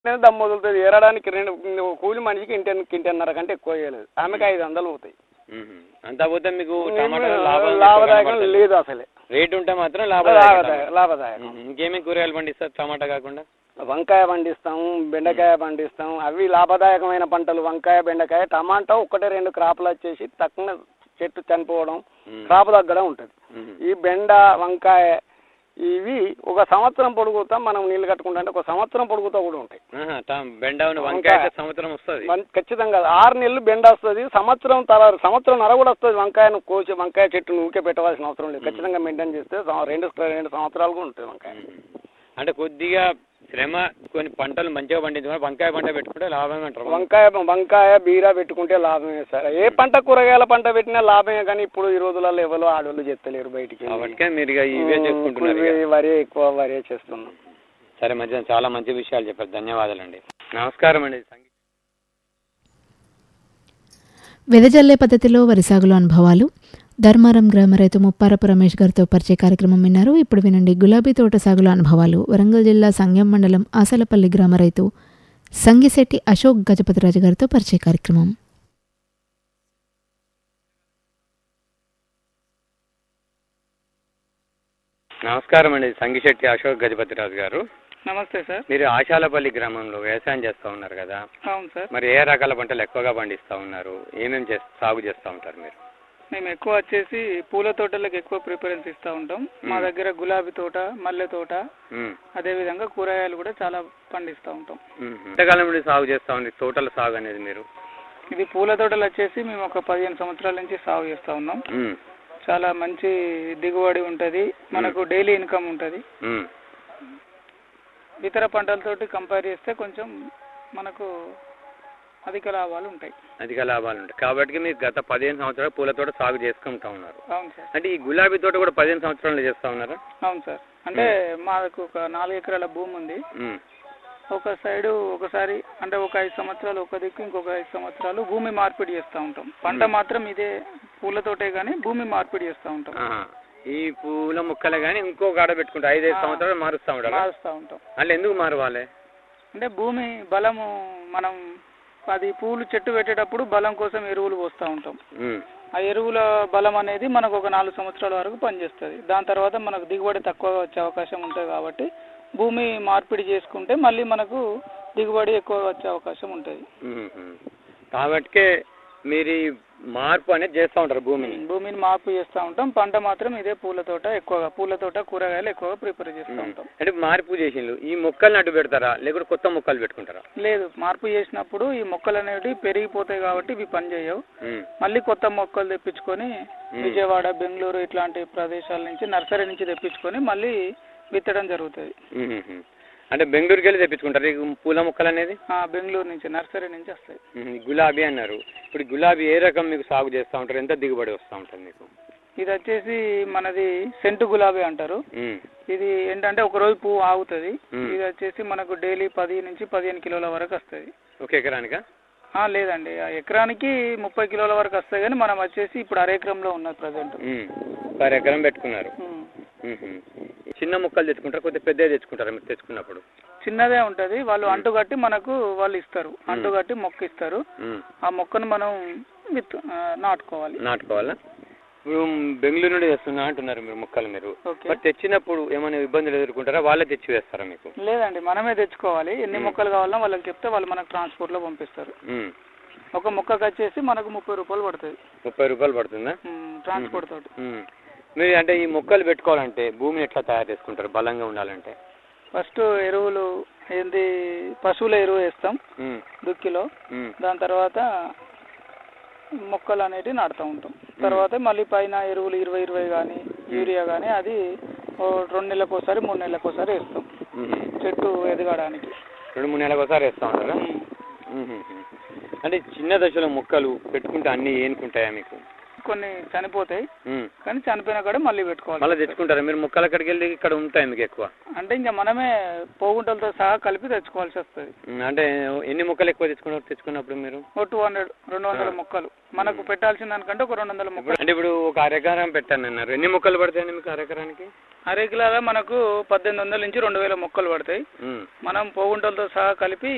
దమ్ము వదులుతుంది ఏరడానికి రెండు కూలి మనిషికి ఇంటి ఇంటిన్నర కంటే ఎక్కువ చేయలేదు ఆమెకి ఐదు వందలు అవుతాయి మ్మ్. అంతా పోతే మీకు టమాటాలో లాభం లాభదాయకం లేదు అసలే రేట్ ఉంటే మాత్రం లాభదాయకం లాభదాయకం లాభదాయకం మ్మ్. ఇంకేమేమి కూరగాయలు పండిస్తారు టమాటా కాకుండా వంకాయ పండిస్తాం బెండకాయ పండిస్తాం అవి లాభదాయకమైన పంటలు వంకాయ బెండకాయ టమాటా ఒకటే రెండు క్రాపులు వచ్చేసి తక్కువ చెట్టు చనిపోవడం మ్మ్. క్రాప్ తగ్గడం ఉంటుంది మ్మ్. ఈ బెండ వంకాయ ఇవి ఒక సంవత్సరం పొడుగుతా మనం నీళ్ళు కట్టుకుంటా అంటే ఒక సంవత్సరం పొడుగుతా కూడా ఉంటాయి ఆహా, టా- బెండ ఉన్న వంకాయ అయితే సంవత్సరం వస్తుంది మన్- ఖచ్చితంగా ఆరు నెలలు బెండ వస్తుంది సంవత్సరం తర్వాత సంవత్సరం నర కూడా వస్తుంది వంకాయను కోసి వంకాయ చెట్టు ఊకే పెట్టవలసిన అవసరం లేదు ఖచ్చితంగా మెయింటైన్ చేస్తే సం- రెండు రెండు సంవత్సరాలు కూడా ఉంటుంది వంకాయ అంటే కొద్దిగా శ్రమ కొన్ని పంటలు మంచిగా పండించుకొని వంకాయ పంట పెట్టుకుంటే లాభం అంటారు వంకాయ వంకాయ బీర పెట్టుకుంటే లాభమే సార్ ఏ పంట కూరగాయల పంట పెట్టినా లాభమే కానీ ఇప్పుడు ఈ రోజులలో ఎవరు ఆడవాళ్ళు చెప్తలేరు బయటికి కాబట్టి మీరు ఇక ఇవే చేసుకుంటున్నారు ఇక. ఇవి వరే ఎక్కువ వరే చేస్తున్నాం సరే మంచిగా చాలా మంచి విషయాలు చెప్పారు ధన్యవాదాలండి నమస్కారం అండి సంగీ- వెదజల్లే పద్ధతిలో వరి సాగులో అనుభవాలు ధర్మారం గ్రామ రైతు ముప్పారపు రమేష్ గారితో పరిచయ కార్యక్రమం విన్నారు ఇప్పుడు వినండి గులాబీ తోట సాగులో అనుభవాలు వరంగల్ జిల్లా సంగం మండలం ఆసలపల్లి గ్రామ రైతు సంగిశెట్టి అశోక్ గజపతిరాజు గారితో పరిచయ కార్యక్రమం నమస్కారం అండి సంగిశెట్టి అశోక్ గజపతిరాజు గారు నమస్తే సార్ మీరు ఆశాలపల్లి గ్రామంలో వ్యవసాయం చేస్తూ ఉన్నారు కదా అవును సార్ మరి ఏ రకాల పంటలు ఎక్కువగా పండిస్తూ ఉన్నారు ఏమేమి చేస్ సాగు చేస్తూ ఉంటారు మీరు మేము ఎక్కువ వచ్చేసి పూల తోటలకు ఎక్కువ ప్రిఫరెన్స్ ఇస్తూ ఉంటాం మా దగ్గర గులాబీ తోట మల్లె తోట మ్మ్. అదేవిధంగా కూరగాయలు కూడా చాలా పండిస్తూ ఉంటాం మ్మ్. ఎంతకాలం నుండి సాగు చేస్తూ ఉంది తోటల సాగు అనేది మీరు ఇది పూల తోటలు వచ్చేసి మేము ఒక పదిహేను సంవత్సరాల నుంచి సాగు చేస్తూ ఉన్నాం మ్మ్. చాలా మంచి దిగుబడి ఉంటుంది మనకు డైలీ ఇన్కమ్ ఉంటుంది మ్మ్. ఇతర పంటలతోటి కంపేర్ చేస్తే కొంచెం మనకు అధిక లాభాలు ఉంటాయి అధిక లాభాలు ఉంటాయి కాబట్టి మీరు గత పదిహేను సంవత్సరాలు పూల తోట సాగు చేసుకుంటా ఉన్నారు అవును సార్ అంటే ఈ గులాబీ తోట కూడా పదిహేను సంవత్సరాలు చేస్తా ఉన్నారా అవును సార్ అంటే మాకు ఒక నాలుగు ఎకరాల భూమి ఉంది మ్మ్. ఒక సైడు ఒకసారి అంటే ఒక ఐదు సంవత్సరాలు ఒక దిక్కు ఇంకొక ఐదు సంవత్సరాలు భూమి మార్పిడి చేస్తూ ఉంటాం పంట మాత్రం ఇదే పూలతోటే కానీ భూమి మార్పిడి చేస్తూ ఉంటాం ఆహా. ఈ పూల మొక్కలే కానీ ఇంకో కాడ పెట్టుకుంటా ఐదైదు ఆ. సంవత్సరాలు మారుస్తా ఉంటారు మారుస్తూ ఉంటాం వాళ్ళు ఎందుకు మారవాలి అంటే భూమి బలము మనం అది పూలు చెట్టు పెట్టేటప్పుడు బలం కోసం ఎరువులు పోస్తూ ఉంటాం మ్మ్. ఆ ఎరువుల బలం అనేది మనకు ఒక నాలుగు సంవత్సరాల వరకు పనిచేస్తుంది దాని తర్వాత మనకు దిగుబడి తక్కువ వచ్చే అవకాశం ఉంటుంది కాబట్టి భూమి మార్పిడి చేసుకుంటే మళ్ళీ మనకు దిగుబడి ఎక్కువ వచ్చే అవకాశం ఉంటుంది మ్మ్. కాబట్టికే మీరు ఈ మార్పు అనేది చేస్తూ ఉంటారు భూమిని భూమిని మార్పు చేస్తూ ఉంటాం పంట మాత్రం ఇదే పూల తోట ఎక్కువగా పూల తోట కూరగాయలు ఎక్కువగా ప్రిపేర్ చేస్తూ ఉంటాం అంటే మార్పు చేసిండ్రు ఈ మొక్కల్ని అడ్డు పెడతారా లేకుంటే కొత్త మొక్కలు పెట్టుకుంటారా లేదు మార్పు చేసినప్పుడు ఈ మొక్కలు అనేవి పెరిగిపోతాయి కాబట్టి ఇవి పనిచేయవు మ్మ్. మళ్ళీ కొత్త మొక్కలు తెప్పించుకొని విజయవాడ బెంగళూరు ఇట్లాంటి ప్రదేశాల నుంచి నర్సరీ నుంచి తెప్పించుకొని మళ్ళీ విత్తడం జరుగుతుంది మ్మ్. అంటే బెంగళూరుకి వెళ్ళి తెప్పించుకుంటారు ఈ పూల మొక్కలు అనేది ఆ, బెంగళూరు నుంచి నర్సరీ నుంచి వస్తాయి మ్మ్. గులాబీ అన్నారు ఇప్పుడు గులాబీ ఏ రకం మీకు సాగు చేస్తూ ఉంటారు ఎంత దిగుబడి వస్తూ ఉంటుంది మీకు ఇది వచ్చేసి మనది సెంటు గులాబీ అంటారు మ్మ్. ఇది ఏంటంటే ఒక రోజు పువ్వు ఆగుతుంది మ్మ్. ఇది వచ్చేసి మనకు డైలీ పది నుంచి పదిహేను కిలోల వరకు వస్తుంది ఒక ఎకరానికా ఆ, లేదండి ఆ ఎకరానికి ముప్పై కిలోల వరకు వస్తాయి కానీ మనం వచ్చేసి ఇప్పుడు అర ఎకరంలో ఉన్నది ప్రజెంట్ మ్మ్. పర్ ఎకరం పెట్టుకున్నారు మ్మ్. చిన్న మొక్కలు తెచ్చుకుంటారా కొద్దిగా పెద్దవి తెచ్చుకుంటారా మీరు తెచ్చుకున్నప్పుడు చిన్నదే ఉంటది వాళ్ళు అంటు కట్టి మనకు వాళ్ళు ఇస్తారు అంటు కట్టి మొక్క ఇస్తారు మ్మ్. ఆ మొక్కను మనం విత్ ఆ, నాటుకోవాలి నాటుకోవాలా ఇప్పుడు బెంగళూరు నుండి తెస్తున్నా అంటున్నారు మీరు మొక్కలు మీరు ఓకే మరి తెచ్చినప్పుడు ఏమైనా ఇబ్బందులు ఎదుర్కొంటారా వాళ్ళే తెచ్చి వేస్తారా మీకు లేదండి మనమే తెచ్చుకోవాలి ఎన్ని మొక్కలు కావాలన్నా వాళ్ళకి చెప్తే వాళ్ళు మనకు ట్రాన్స్పోర్ట్ లో పంపిస్తారు మ్మ్. ఒక మొక్కకు వచ్చేసి మనకు ముప్పై రూపాయలు పడుతుంది ముప్పై రూపాయలు పడుతుందా ఉమ్, ట్రాన్స్పోర్ట్ తోటి మ్మ్. మీరు అంటే ఈ మొక్కలు పెట్టుకోవాలంటే భూమిని ఎట్లా తయారు చేసుకుంటారు బలంగా ఉండాలంటే ఫస్ట్ ఎరువులు ఏంది పశువుల ఎరువు వేస్తాం మ్మ్. దుక్కిలో మ్మ్. దాని తర్వాత మొక్కలు అనేటివి నాటుతూ ఉంటాం తర్వాత మళ్ళీ పైన ఎరువులు ఇరవై ఇరవై కానీ యూరియా కానీ అది ఓ రెండు నెలలకు ఒకసారి మూడు నెలలకు ఒకసారి వేస్తాం మ్మ్. చెట్టు ఎదగడానికి రెండు మూడు నెలలకు ఒకసారి వేస్తా ఉంటారా మ్మ్. అంటే చిన్న దశలో మొక్కలు పెట్టుకుంటే అన్నీ ఏనుకుంటాయా మీకు కొన్ని చనిపోతాయి మ్మ్. కానీ చనిపోయిన కూడా మళ్ళీ పెట్టుకోవాలి మళ్ళీ తెచ్చుకుంటారా మీరు మొక్కలు అక్కడికి వెళ్ళి ఇక్కడ ఉంటాయి మీకు ఎక్కువ అంటే ఇంకా మనమే పోగుంటలతో సహా కలిపి తెచ్చుకోవాల్సి వస్తుంది మ్మ్. అంటే ఎన్ని మొక్కలు ఎక్కువ తెచ్చుకున్నారు తెచ్చుకున్నప్పుడు మీరు ఓ టూ హండ్రెడ్ రెండు వందల మొక్కలు మనకు పెట్టాల్సిన దానికంటే ఒక రెండు వందల మొక్కలు అంటే ఇప్పుడు ఒక అరెకరం పెట్టాను అన్నారు ఎన్ని మొక్కలు పడతాయండి మీకు అరెకరానికి అరకిలాగా మనకు పద్దెనిమిది వందల నుంచి రెండు వేల మొక్కలు పడతాయి మ్మ్. మనం పోగుంటలతో సహా కలిపి